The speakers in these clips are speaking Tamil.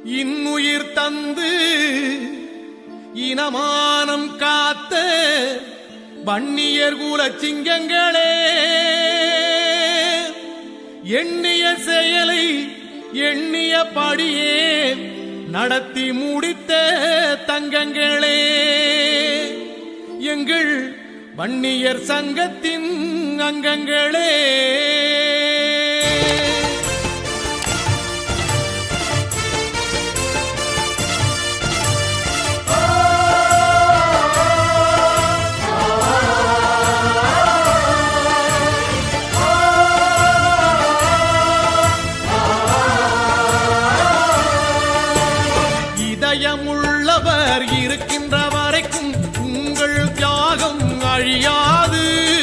இன்னுயிர் தந்து இனமானம் காத்த வன்னியர் குல சிங்கங்களே எண்ணிய செயலை எண்ணிய படியே நடத்தி முடித்த தங்கங்களே எங்கள் வன்னியர் சங்கத்தின் அங்கங்களே இதயமுள்ளவர் இருக்கின்ற வரைக்கும் உங்கள் தியாகம் அழியாது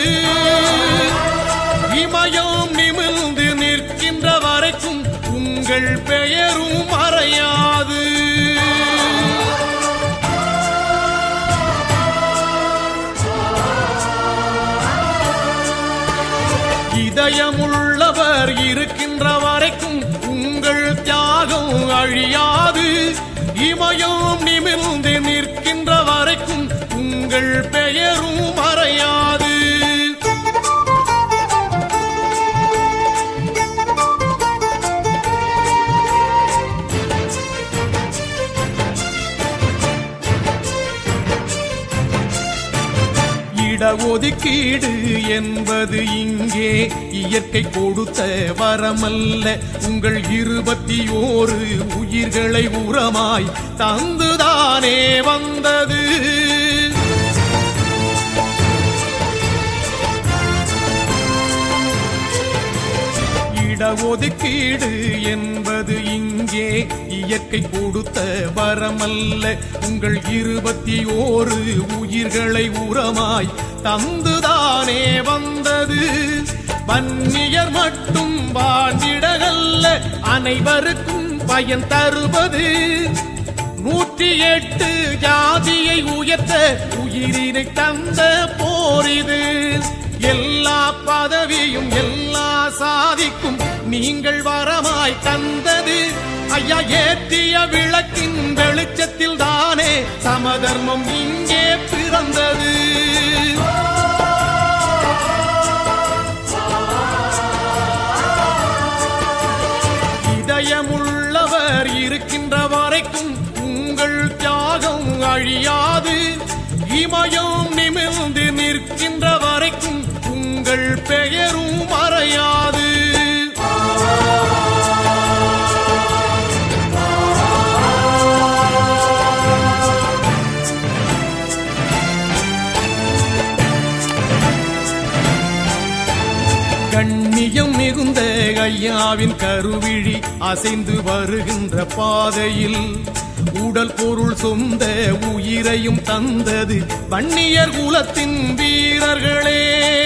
இமயம் நிமிர்ந்து நிற்கின்ற வரைக்கும் உங்கள் பெயரும் மறையாது இதயமுள்ளவர் இருக்கின்ற வரைக்கும் உங்கள் தியாகம் அழியாது இமயம் நிமிர்ந்து நிற்கின்ற வரைக்கும் உங்கள் பெயரும் மறையாது இடஒதுக்கீடு என்பது இங்கே இயற்கை கொடுத்த வரமல்ல உங்கள் இருபத்தி ஓரு உயிர்களை உரமாய் தந்துதானே வந்தது இடஒதுக்கீடு என்பது இங்கே இயற்கை கொடுத்த வரமல்ல உங்கள் இருபத்தி ஓரு உயிர்களை உரமாய் தந்துதானே வந்தது வன்னியர் மட்டும் வாழ்ந்திடகல்ல அனைவருக்கும் பயன் தருவது நூற்றி எட்டு ஜாதியை உயர்த்த உயிரினை தந்த போரிது எல்லா பதவியும் எல்லா சாதிக்கும் நீங்கள் வரமாய் தந்தது ஐயா ஏற்றிய விளக்கின் வெளிச்சத்தில் தானே சமதர்மம் இங்கே பிறந்தது இதயமுள்ளவர் இருக்கின்ற வரைக்கும் உங்கள் தியாகம் அழியாது இமயம் நிமிர்ந்து நிற்கின்ற வரைக்கும் உங்கள் பெயரும் மறையாது கண்ணியம் மிகுந்த ஐயாவின் கருவிழி அசைந்து வருகின்ற பாதையில் உடல் பொருள் சொந்த உயிரையும் தந்தது வன்னியர் குலத்தின் வீரர்களே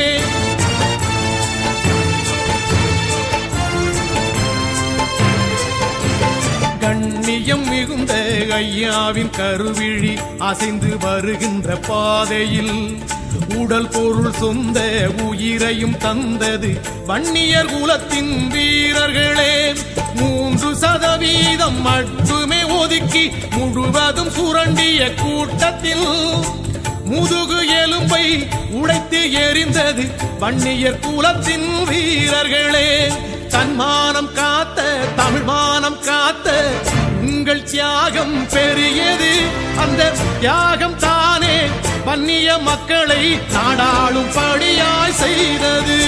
கண்ணியம் மிகுந்த ஐயாவின் கருவிழி அசைந்து வருகின்ற பாதையில் உடல் பொருள் சொந்த உயிரையும் தந்தது வன்னியர் குலத்தின் வீரர்களே மூன்று சதவீதம் மட்டுமே ஒதுக்கி முழுவதும் சுரண்டிய கூட்டத்தில் முதுகு எலும்பை உடைத்து எரிந்தது வன்னியர் குலத்தின் வீரர்களே தன்மானம் காத்த தமிழ்மானம் காத்த உங்கள் தியாகம் பெரியது அந்த தியாகம் தானே வன்னிய மக்களை நாடாளும் படியாய் செய்தது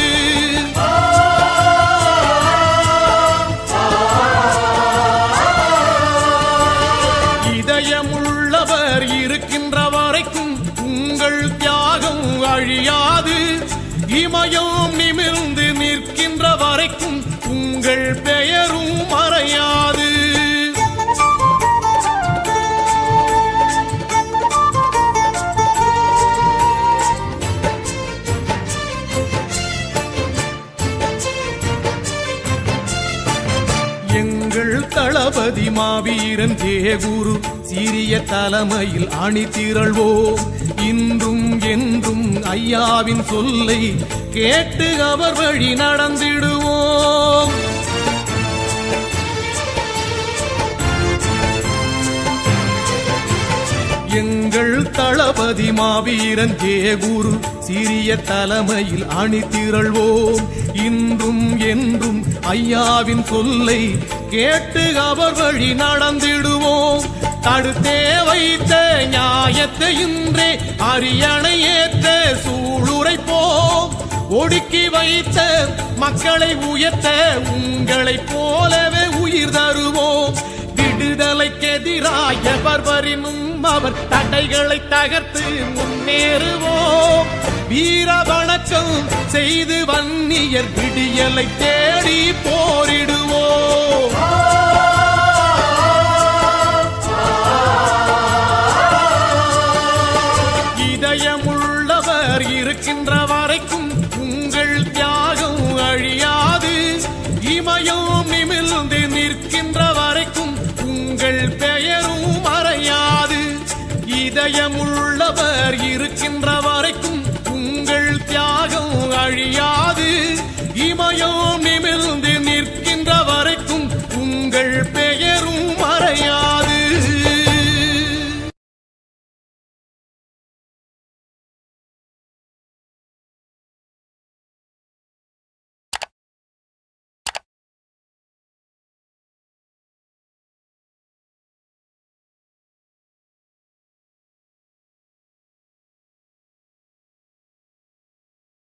இதயமுள்ளவர் இருக்கின்ற வரைக்கும் உங்கள் தியாகம் அழியாது இமயம் நிமிர்ந்து நிற்கின்ற வரைக்கும் உங்கள் பெயரும் மறையாது எங்கள் தளபதி மாவீரன் ஜெயகுரு சிறிய தலைமையில் அணி திரள்வோம் இன்றும் என்றும் ஐயாவின் சொல்லை கேட்டு அவர் வழி நடந்திடுவோம் எங்கள் தளபதி மாவீரன் ஜெயகுரு சிறிய தலைமையில் அணி திரள்வோம் இன்றும் என்றும் ஐயாவின் சொல்லை கேட்டு அவர் வழி நடந்திடுவோம் தடுத்தே வைத்த நியாயத்தை இன்றே அரியணை ஏற்ற சூளுரைப்போம் ஒடுக்கி வைத்த மக்களை உயர்த்த உங்களைப் போலவே உயிர் தருவோம் விடுதலைக்கெதிராய பர்வரினும் அவர் தடைகளை தகர்த்து முன்னேறுவோம் வீர வணக்கம் செய்து வன்னியர் விடியலை தேடி போரிடுவோம்